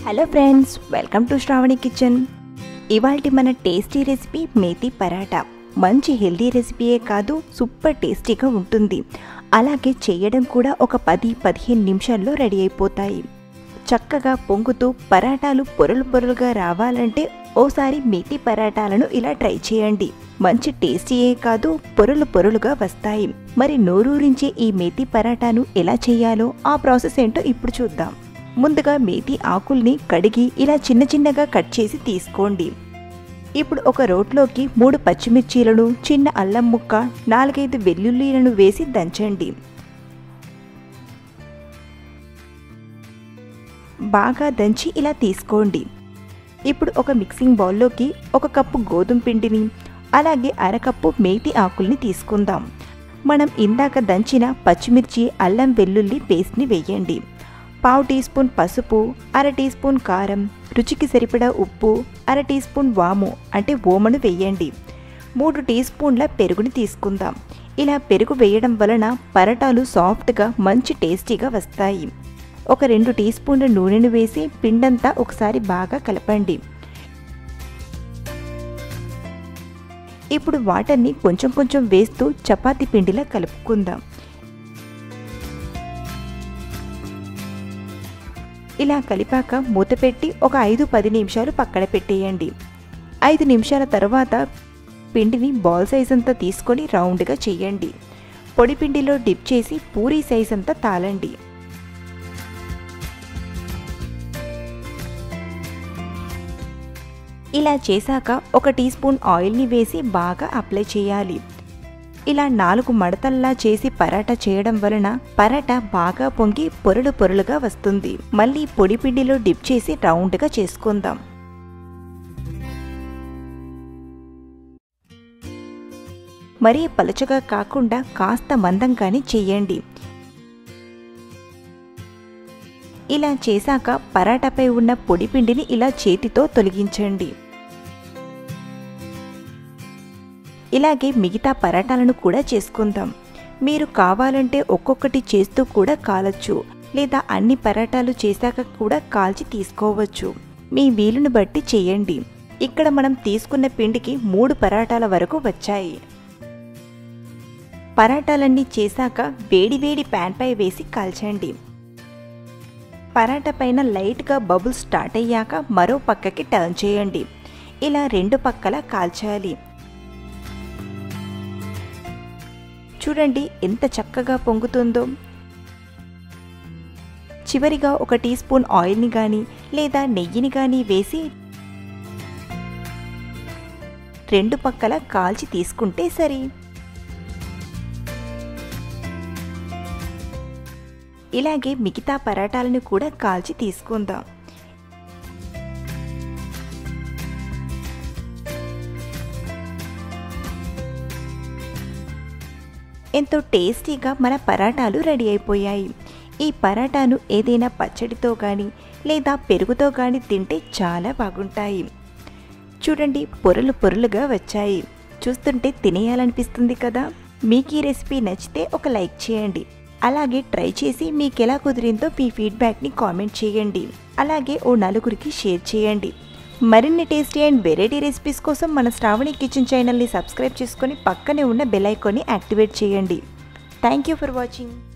hello friends welcome to Sravani kitchen ఇవాల్టి మన tasty recipe methi paratha మంచి హెల్దీ రెసిపీయే కాదు సూపర్ టేస్టీగా ఉంటుంది అలాగే చేయడం కూడా ఒక పది పదిహేను నిమిషాల్లో రెడీ అయిపోతాయి చక్కగా పొంగుతూ పరాటాలు పొరలు పొరలుగా రావాలంటే ఓసారి మేతి పరాటాలను ఇలా ట్రై చేయండి మంచి టేస్టీయే కాదు పొరలు పొరలుగా వస్తాయి మరి నోరూరించే ఈ మేతి పరాటాను ఎలా చేయాలో ఆ ప్రాసెస్ ఏంటో ఇప్పుడు చూద్దాం ముందుగా మేతి ఆకుల్ని కడిగి ఇలా చిన్న చిన్నగా కట్ చేసి తీసుకోండి ఇప్పుడు ఒక రోట్లోకి మూడు పచ్చిమిర్చీలను చిన్న అల్లం ముక్క నాలుగైదు వెల్లుల్లిలను వేసి దంచండి బాగా దంచి ఇలా తీసుకోండి ఇప్పుడు ఒక మిక్సింగ్ బౌల్లోకి ఒక కప్పు గోధుమ పిండిని అలాగే అరకప్పు మేతి ఆకుల్ని తీసుకుందాం మనం ఇందాక దంచిన పచ్చిమిర్చి అల్లం వెల్లుల్లి పేస్ట్ని వేయండి పావు టీ స్పూన్ పసుపు అర టీ స్పూన్ కారం రుచికి సరిపడా ఉప్పు అర టీ స్పూన్ వాము అంటే ఓమను వేయండి మూడు టీ స్పూన్ల పెరుగుని తీసుకుందాం ఇలా పెరుగు వేయడం వలన పరటాలు సాఫ్ట్గా మంచి టేస్టీగా వస్తాయి ఒక రెండు టీ స్పూన్ల నూనెను వేసి పిండంతా ఒకసారి బాగా కలపండి ఇప్పుడు వాటర్ని కొంచెం కొంచెం వేస్తూ చపాతీ పిండిలా కలుపుకుందాం ఇలా కలిపాక మూత పెట్టి ఒక ఐదు పది నిమిషాలు పక్కన పెట్టేయండి ఐదు నిమిషాల తర్వాత పిండిని బాల్ సైజ్ అంతా తీసుకొని రౌండ్గా చేయండి పొడి పిండిలో డిప్ చేసి పూరీ సైజ్ అంతా తాళండి ఇలా చేశాక ఒక టీ స్పూన్ ఆయిల్ని వేసి బాగా అప్లై చేయాలి ఇలా నాలుగు మడతల్లా చేసి పరాటా చేయడం వలన పరాటా బాగా పొంగి పొరలు పొరలుగా వస్తుంది మళ్ళీ పొడి పిండిలో డిప్ చేసి రౌండ్గా చేసుకుందాం మరీ పలుచగా కాకుండా కాస్త మందంగానే చెయ్యండి ఇలా చేశాక పరాటాపై ఉన్న పొడి పిండిని ఇలా చేతితో తొలగించండి ఇలాగే మిగతా పరాటాలను కూడా చేసుకుందాం మీరు కావాలంటే ఒక్కొక్కటి చేస్తూ కూడా కాలచ్చు లేదా అన్ని పరాటాలు చేశాక కూడా కాల్చి తీసుకోవచ్చు మీ వీలును బట్టి చేయండి ఇక్కడ మనం తీసుకున్న పిండికి మూడు పరాటాల వరకు వచ్చాయి పరాటాలన్నీ చేశాక వేడివేడి ప్యాన్పై వేసి కాల్చండి పరాటా పైన లైట్గా బబుల్స్ స్టార్ట్ అయ్యాక మరో పక్కకి టర్న్ చేయండి ఇలా రెండు పక్కల కాల్చాలి చూడండి ఎంత చక్కగా పొంగుతుందో చివరిగా ఒక టీ స్పూన్ ఆయిల్ని కానీ లేదా నెయ్యిని కానీ వేసి రెండు పక్కల కాల్చి తీసుకుంటే సరి ఇలాగే మిగతా పరాటాలను కూడా కాల్చి తీసుకుందాం ఎంతో టేస్టీగా మన పరాటాలు రెడీ అయిపోయాయి ఈ పరాటాను ఏదైనా పచ్చడితో కానీ లేదా పెరుగుతో కానీ తింటే చాలా బాగుంటాయి చూడండి పొరలు పొరలుగా వచ్చాయి చూస్తుంటే తినేయాలనిపిస్తుంది కదా మీకు ఈ రెసిపీ నచ్చితే ఒక లైక్ చేయండి అలాగే ట్రై చేసి మీకు ఎలా కుదిరిందో మీ ఫీడ్బ్యాక్ని కామెంట్ చేయండి అలాగే ఓ నలుగురికి షేర్ చేయండి మరిన్ని టేస్టీ అండ్ వెరైటీ రెసిపీస్ కోసం మన శ్రావణి కిచెన్ ఛానల్ని సబ్స్క్రైబ్ చేసుకొని పక్కనే ఉన్న బెల్ ఐకాన్ని యాక్టివేట్ చేయండి థ్యాంక్ యూ ఫర్ వాచింగ్